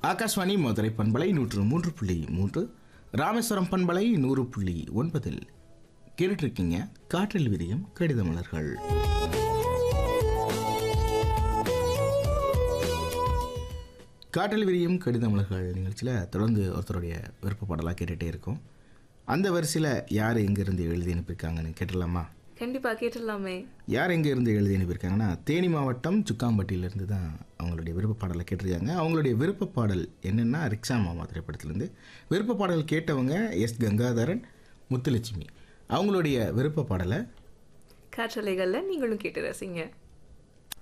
ஆகாஷ்வாணி மதுரை பண்பலை நூற்று மூன்று புள்ளி மூன்று ராமேஸ்வரம் பண்பலை நூறு புள்ளி ஒன்பதில் கேட்டுட்ருக்கீங்க காற்றில் விரியும் கடித மலர்கள் காற்றில் விரியும் கடித மலர்கள் நிகழ்ச்சியில் தொடர்ந்து ஒருத்தருடைய விருப்ப பாடலாக கேட்டுகிட்டே இருக்கோம் அந்த வரிசையில் யார் எங்கேருந்து எழுதி அனுப்பியிருக்காங்கன்னு கேட்டுடலாமா கண்டிப்பா கேட்டுடலாமே யார் எங்கே இருந்து எழுதி அனுப்பியிருக்காங்கன்னா தேனி மாவட்டம் சுக்காம்பட்டியிலேருந்து தான் அவங்களுடைய விருப்ப பாடலை கேட்டிருக்காங்க அவங்களுடைய விருப்ப பாடல் என்னென்னா ரிக்ஷா மாமா திரைப்படத்துலேருந்து விருப்ப பாடல் கேட்டவங்க எஸ் கங்காதரன் முத்துலட்சுமி அவங்களுடைய விருப்ப பாடலை காற்றலைகள்ல நீங்களும் கேட்டு ரசிங்க